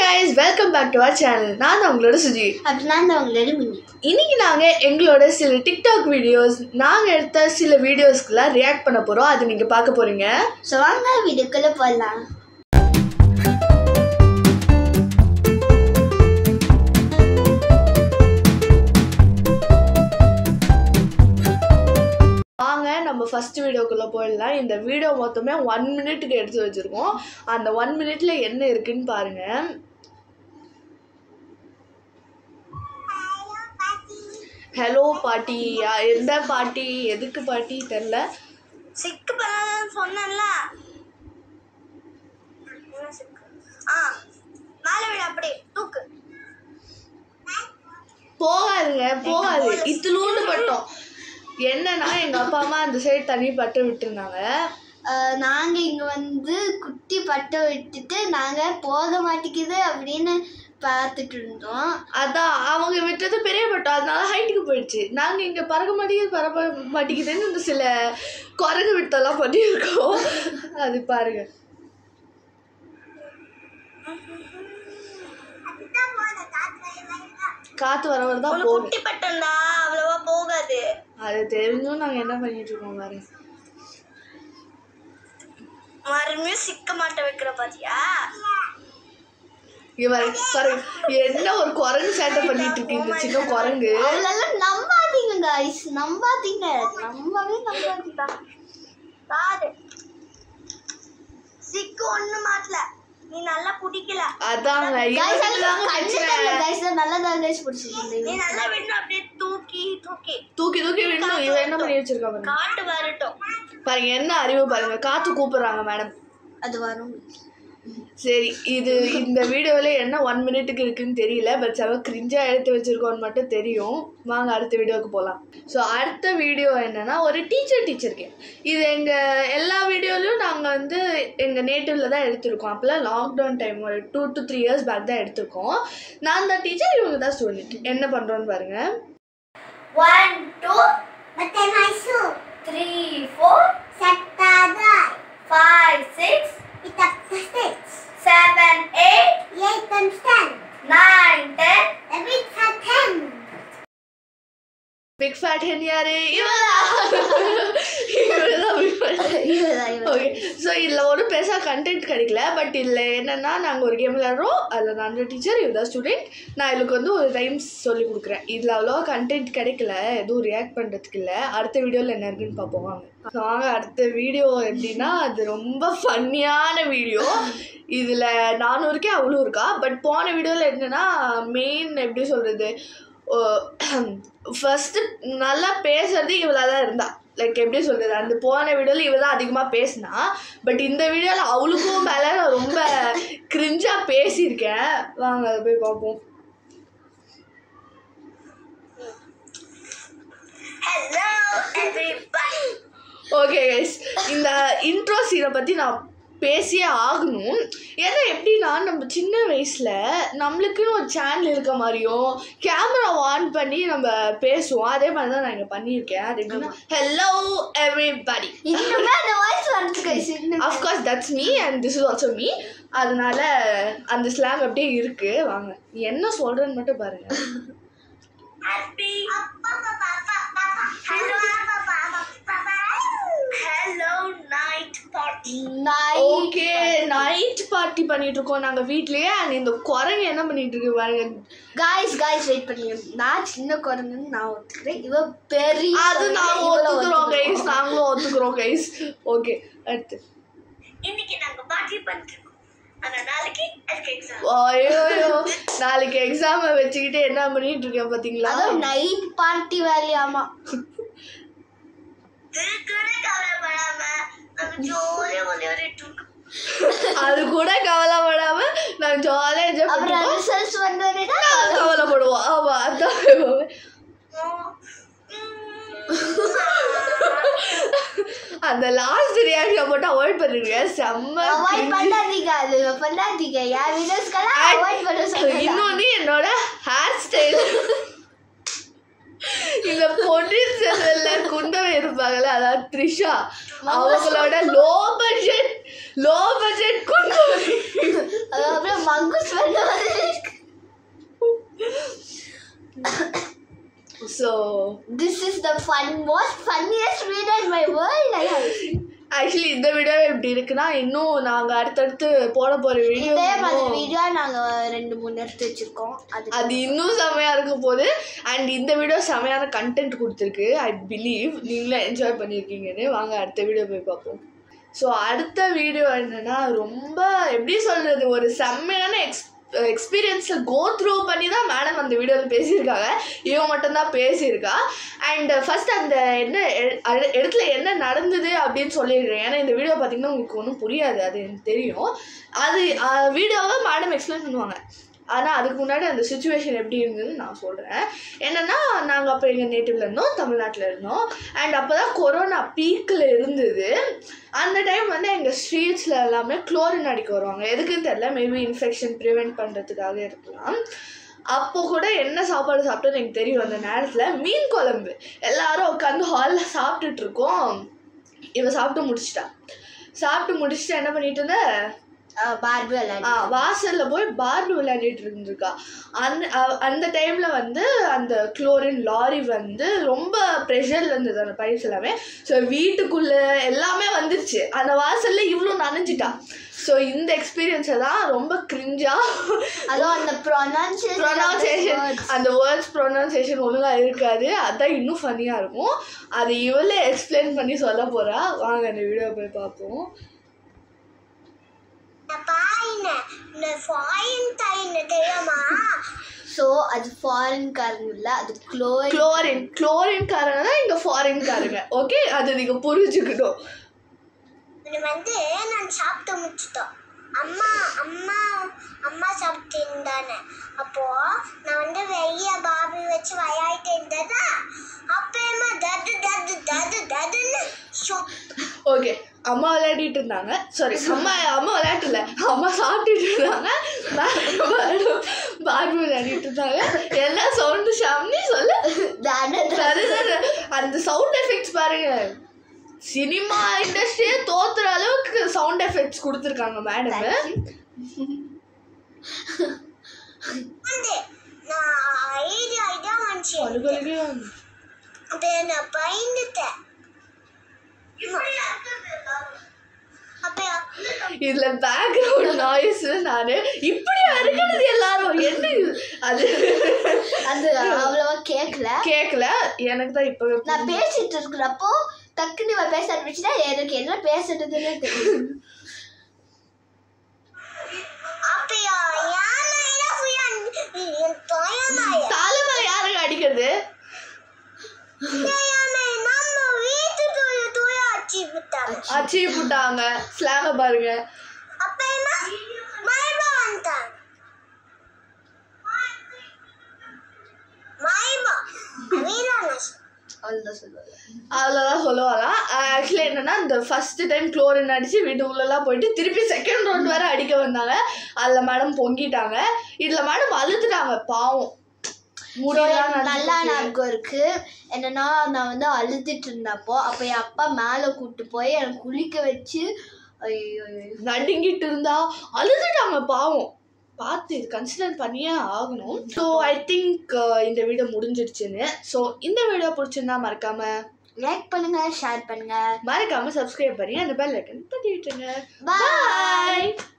Guys welcome back to our channel நான் தான் உங்களோட சுஜி அப்படின்னா இந்த உங்களோட மினி இன்னைக்கு நாங்கள் எங்களோட சில டிக்டாக் வீடியோஸ் நாங்கள் எடுத்த சில வீடியோஸ்க்குலாம் ரியாக்ட் பண்ண போகிறோம் அது நீங்கள் பார்க்க போகிறீங்க ஸோ வாங்க வீடியோக்குள்ள போடலாம் வாங்க நம்ம ஃபர்ஸ்ட் வீடியோக்குள்ளே போயிடலாம் இந்த வீடியோ மொத்தமே ஒன் மினிட்டுக்கு எடுத்து வச்சுருக்கோம் அந்த ஒன் மினிட்ல என்ன இருக்குன்னு பாருங்கள் ஹலோ பாட்டி யா- எந்த பாட்டி எதுக்கு பாட்டி தெரில சிக்கு பண்ணாதான் சொன்னேன்ல ஆ மேலே விட அப்படியே தூக்கு போகாதுங்க போகாது இத்துலூண்டு பட்டோம் என்னன்னா எங்க அப்பா அம்மா அந்த சைடு தண்ணி பட்டு விட்டுருந்தாங்க நாங்கள் இங்கே வந்து குட்டி பட்டை விட்டுட்டு நாங்கள் போக மாட்டேங்குது அப்படின்னு பார்த்துட்டு இருந்தோம் அதான் அவங்க விட்டது பெரிய பட்டம் அதனால ஹைட்டுக்கு போயிடுச்சு நாங்க இங்க பறக்க மாட்டேங்குது பறக்க மாட்டேங்குதுன்னு இந்த சில குரங்கு விட்டெல்லாம் பண்ணியிருக்கோம் அது பாருங்க காத்து வர வர தான் போகும் குட்டி பட்டம்டா அவ்வளவா போகாது அது தெரிஞ்சும் நாங்க என்ன பண்ணிட்டு இருக்கோம் பாருங்க மறுபடியும் சிக்க மாட்ட வைக்கிற பாத்தியா இங்க பாருங்க பாருங்க என்ன ஒரு குரங்கு சேட்டை பண்ணிட்டு இருக்கு இந்த சின்ன குரங்கு அவளெல்லாம் நம்பாதீங்க guys நம்பாதீங்க நம்பவே நம்பாதீங்க பாரு சிக்கு ஒண்ணு மாட்டல நீ நல்லா பிடிக்கல அதாங்க guys இவனுக்குதாங்க பிரச்சனை. guys நல்லா தான் guys பிடிச்சிருக்கு நீ நல்லா விடணும் அப்படியே தூக்கி தூக்கி தூக்கி தூக்கி விடணும் இவன் என்ன பண்ணி வச்சிருக்கா பாருங்க காட்டு வரட்டும் பாருங்க என்ன அறிவு பாருங்க காத்து கூப்பிடுறாங்க மேடம் அது வரும் சரி இது இந்த வீடியோவில் என்ன ஒன் மினிட்டுக்கு இருக்குன்னு தெரியல பட் செவ கிரிஞ்சாக எடுத்து வச்சிருக்கோன்னு மட்டும் தெரியும் வாங்க அடுத்த வீடியோவுக்கு போகலாம் ஸோ அடுத்த வீடியோ என்னன்னா ஒரு டீச்சர் டீச்சருக்கு இது எங்கள் எல்லா வீடியோலையும் நாங்கள் வந்து எங்கள் நேட்டிவில் தான் எடுத்திருக்கோம் அப்போல்லாம் லாக்டவுன் டைம் ஒரு two to three years back தான் எடுத்திருக்கோம் நான் தான் டீச்சர் இவங்க தான் ஸ்டூடெண்ட் என்ன பண்ணுறோன்னு பாருங்கள் One, two, ಮತ್ತೆ ಮೈಸೂರು ತ್ರೀ ಫೋರ್ ಸತ್ತಾದಾಯ್ five six seven eight eight nine ten big ten big fat hen யாரு இவதான் ஓகே ஸோ இதில் ஒரு பெருசாக கண்டென்ட் கிடைக்கல பட் இதில் என்னென்னா நாங்கள் ஒரு கேம் விளையாடுறோம் அதில் நான் டீச்சர் இவதான் ஸ்டூடெண்ட் நான் இதுக்கு வந்து ஒரு டைம்ஸ் சொல்லி கொடுக்குறேன் இதில் அவ்வளோவா கண்டென்ட் கிடைக்கல எதுவும் ரியாக்ட் பண்ணுறதுக்கு இல்லை அடுத்த வீடியோவில் என்ன இருக்குன்னு பார்ப்போம் வாங்க ஸோ வாங்க அடுத்த வீடியோ எப்படின்னா அது ரொம்ப ஃபன்னியான வீடியோ இதில் நானூறுக்கே அவ்வளோ இருக்கா பட் போன வீடியோவில் என்னென்னா மெயின் எப்படி சொல்கிறது ஃபஸ்ட்டு நல்லா பேசுறது இவளாக தான் இருந்தா லைக் எப்படி சொல்கிறது அந்த போன வீடியோவில் இவ தான் அதிகமாக பேசினா பட் இந்த வீடியோவில் அவளுக்கும் மேலே நான் ரொம்ப கிரிஞ்சாக பேசியிருக்கேன் வாங்க அதை போய் பார்ப்போம் Hello everybody. ஓகே கைஸ் இந்த இன்ட்ரோ சீனை பற்றி நான் பேசியே ஆகணும் ஏன்னா எப்படின்னா நம்ம சின்ன வயசில் நம்மளுக்குன்னு ஒரு சேனல் இருக்க மாதிரியும் கேமரா ஆன் பண்ணி நம்ம பேசுவோம் அதே மாதிரி தான் நான் இங்கே பண்ணியிருக்கேன் அது எப்படின்னா ஹலோ எவ்ரிபடி இன்னுமே அந்த வாய்ஸ் வந்து கைஸ் இன்னும் of course that's me and this is also me அதனால அந்த ஸ்லாங் அப்படியே இருக்கு வாங்க நீ என்ன சொல்கிறேன்னு மட்டும் பாருங்க Happy. Hello. Hello night party. Night. Okay night party பண்ணிட்டு இருக்கோம் நாங்க வீட்லயே அண்ட் இந்த குரங்கு என்ன பண்ணிட்டு இருக்கு பாருங்க guys guys வெயிட் பண்ணுங்க நான் சின்ன குரங்குன்னு நான் ஒத்துக்கிறேன் இவ பெரிய அது குரங்கு, நாங்க இவள ஒத்துக்கிறோம் கைஸ் ஒத்துக்கிறோம். நாங்களும் ஒத்துக்கிறோம் கைஸ் ஓகே அடுத்து இன்னைக்கு நாங்க பார்ட்டி பண்ணிருக்கோம் ஆனா நாளைக்கு எனக்கு எக்ஸாம் ஐயோ நாளைக்கு எக்ஸாமை வச்சுக்கிட்டு என்ன பண்ணிட்டு இருக்கேன் பாத்தீங்களா அதுவும் நைட் பார்ட்டி வேலையாமா கூட கவலைப்படாம நம்ம ஜோலியா விளையாடிட்டு இருக்கோம் அது கூட கவலைப்படாம நான் ஜாலியா என்ஜாய் அப்புறம் பண்ணுவோம் ரிசல்ட்ஸ் வந்தோடனே கவலைப்படுவோம் ஆமா அதான் அந்த லாஸ்ட் ரியாக்ஷன் மட்டும் அவாய்ட் பண்ணிருங்க செம்ம அவாய்ட் cringe. பண்ணாதீங்க அது பண்ணாதீங்க என் வீடியோஸ்க்கெல்லாம் அவாய்ட் பண்ண சொல்லுங்க இன்னொன்னு என்னோட ஹேர் ஸ்டைல் இந்த பொன்னியின் செல்வன்ல குந்தவை இருப்பாங்கல்ல அதாவது த்ரிஷா அவங்களோட லோ பட்ஜெட் லோ பட்ஜெட் குண்டோரி அதுக்கப்புறம் மங்குஸ் பண்ண so this is the fun most funniest video in my world I have actually இந்த வீடியோ எப்படி இருக்குன்னா இன்னும் நாங்கள் அடுத்தடுத்து போட போகிற வீடியோ இதே மாதிரி வீடியோ நாங்க ரெண்டு மூணு எடுத்து வச்சிருக்கோம் அது அது இன்னும் செமையாக இருக்க போகுது அண்ட் இந்த வீடியோ செமையான கண்டென்ட் கொடுத்துருக்கு ஐ பிலீவ் நீங்களே என்ஜாய் பண்ணியிருக்கீங்கன்னு வாங்க அடுத்த வீடியோ போய் பார்ப்போம் ஸோ அடுத்த வீடியோ என்னன்னா ரொம்ப எப்படி சொல்கிறது ஒரு செம்மையான எக்ஸ் எக்ஸ்பீரியன்ஸில் கோ த்ரூ பண்ணி தான் மேடம் அந்த வீடியோவில் பேசியிருக்காங்க இவன் மட்டும்தான் பேசியிருக்கா அண்ட் ஃபர்ஸ்ட் அந்த என்ன எ- அது இடத்துல என்ன நடந்தது அப்படின்னு சொல்லிடுறேன் ஏன்னா இந்த வீடியோ பார்த்தீங்கன்னா உங்களுக்கு ஒன்றும் புரியாது அது எனக்கு தெரியும் அது வீடியோவை மேடம் எக்ஸ்பிளைன் பண்ணுவாங்க ஆனால் அதுக்கு முன்னாடி அந்த சுச்சுவேஷன் எப்படி இருந்ததுன்னு நான் சொல்கிறேன் என்னென்னா நாங்கள் அப்போ எங்கள் நேட்டிவ்ல இருந்தோம் தமிழ்நாட்டில் இருந்தோம் அண்ட் அப்போ தான் கொரோனா பீக்கில் இருந்தது அந்த டைம் வந்து எங்கள் ஸ்ட்ரீட்ஸில் எல்லாமே குளோரின் அடிக்க வருவாங்க எதுக்குன்னு தெரியல மேபி இன்ஃபெக்ஷன் ப்ரிவெண்ட் பண்ணுறதுக்காக இருக்கலாம் அப்போ கூட என்ன சாப்பாடு சாப்பிட்டோன்னு எனக்கு தெரியும் அந்த நேரத்தில் மீன் குழம்பு எல்லாரும் உட்காந்து ஹாலில் சாப்பிட்டுட்டு இருக்கோம் இவ சாப்பிட்டு முடிச்சிட்டா சாப்பிட்டு முடிச்சுட்டு என்ன பண்ணிட்டு இருந்த பார்பி விளையாடி ஆ வாசல்ல போய் பார்பி விளையாடிட்டு இருந்திருக்கா அந்த அ- அந்த டைம்ல வந்து அந்த குளோரின் லாரி வந்து ரொம்ப ப்ரெஷர்ல இருந்தது அந்த பைப்ஸ் எல்லாமே ஸோ வீட்டுக்குள்ள எல்லாமே வந்துருச்சு அந்த வாசல்ல இவ்வளோ நனைஞ்சிட்டா ஸோ இந்த எக்ஸ்பீரியன்ஸை தான் ரொம்ப கிரிஞ்சா அதுவும் அந்த ப்ரொனன்சியேஷன் ப்ரொனவுன்சேஷன் அந்த வேர்ட்ஸ் ப்ரொனவுன்சேஷன் ஒழுங்காக இருக்காது அதான் இன்னும் ஃபன்னியாக இருக்கும் அது இவளே எக்ஸ்பிளைன் பண்ணி சொல்ல போறா வாங்க அந்த வீடியோ போய் பார்ப்போம் ஸோ அது ஃபாரின் காரங்க இல்லை அது க்ளோரி குளோரின் குளோரின் காரங்க தான் இங்க ஃபாரின் காரங்க ஓகே அது நீங்க புரிஞ்சுக்கணும் இது வந்து நான் சாப்பிட்டு முடிச்சிட்டோம் அம்மா அம்மா அம்மா சாப்பிட்டு இருந்தானே அப்போ நான் வந்து வெய்ய பாபி வச்சு விளையாடிட்டு இருந்ததா அப்பயுமா தது தது தது ததுன்னு சொ- ஓகே அம்மா விளையாடிட்டு இருந்தாங்க சாரி அம்மா அம்மா விளையாட்டுல அம்மா சாப்பிட்டுட்டு இருந்தாங்க பார்பி விளையாடிட்டு இருந்தாங்க எல்லாம் சவுண்டு ஷாம்னி சொல்ல தானே அதுதான் அந்த சவுண்ட் எஃபெக்ட்ஸ் பாருங்க சினிமா இண்டஸ்ட்ரியே தோத்துற அளவுக்கு சவுண்ட் எஃபெக்ட்ஸ் கொடுத்துருக்காங்க மேடம் வந்து நான் ஐடியா ஐடியா வந்துச்சு அழுகழுகே அப்போ நான் பயந்துட்டேன் அப்போ இதுல பேக்ரவுண்ட் நாய்ஸ் நானு இப்படியா இருக்கிறது எல்லாரும் என்ன இது? அது அது அவ்வளவா கேட்கல கேட்கல எனக்கு தான் இப்பவே நான் பேசிட்டு இருக்கிறப்போ டக்குன்னு இவ பேச ஆரம்பிச்சுட்டா எனக்கு என்ன பேசுறதுன்னு தெரியும் அப்பயா யானை ஃபுல்லா என் தயமாய தலைமலை யாருங்க அடிக்கிறது யானை நம்ம வீட்டு தூய தூய அச்சி விட்டாங்க அச்சி புட்டாங்க ஸ்லாங்க பாருங்க அப்பயுமா மைபா வந்துட்டாங்க மைபா வீரானஸ் அவ்வளோதான் சொல்லுவாங்க அவ்வளோதான் சொல்லுவாங்களாம் ஆக்சுவலி என்னன்னா இந்த ஃபர்ஸ்ட் டைம் குளோரின் அடிச்சு வீட்டு உள்ளெல்லாம் போயிட்டு திருப்பி செகண்ட் ரவுண்ட் வேற அடிக்க வந்தாங்க அதில் மேடம் பொங்கிட்டாங்க இதில் மேடம் அழுதுட்டாங்க பாவம் முடியெல்லாம் நல்லா நனைஞ்சிச்சு. ஞாபகம் இருக்கு என்னன்னா நான் வந்து அழுதுட்டு இருந்தப்போ அப்போ என் அப்பா மேலே கூட்டு போய் எனக்கு குளிக்க வச்சு ஐயோ நடுங்கிட்டு இருந்தா அழுதுட்டாங்க பாவம் பார்த்து இது கன்சிடர் பண்ணியே ஆகணும் ஸோ ஐ திங்க் இந்த வீடியோ முடிஞ்சிடுச்சுன்னு ஸோ இந்த வீடியோ பிடிச்சிருந்தா மறக்காம லைக் பண்ணுங்க ஷேர் பண்ணுங்க மறக்காம சப்ஸ்கிரைப் பண்ணி அந்த பெல் ஐக்கன் தட்டி விட்டுருங்க Bye. பாய்